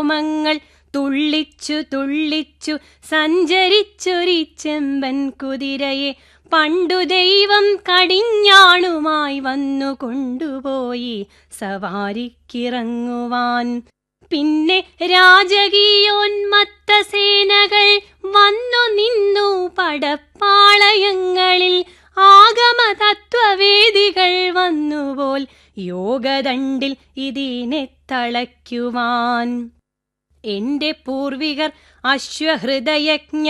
മങ്ങൾ തുള്ളിച്ചു തുള്ളിച്ചു സഞ്ചരിച്ചൊരി ചെമ്പൻ കുതിരയെ പണ്ടു ദൈവം കടിഞ്ഞാണുമായി വന്നു കൊണ്ടുപോയി സവാരിക്കിറങ്ങുവാൻ പിന്നെ രാജകീയോന്മത്ത സേനകൾ വന്നു നിന്നു പടപ്പാളയങ്ങളിൽ ആഗമതത്വവേദികൾ വന്നുപോൽ യോഗദണ്ഡിൽ ഇതിനെ തളയ്ക്കുവാൻ എന്റെ പൂർവികർ അശ്വഹൃദയജ്ഞ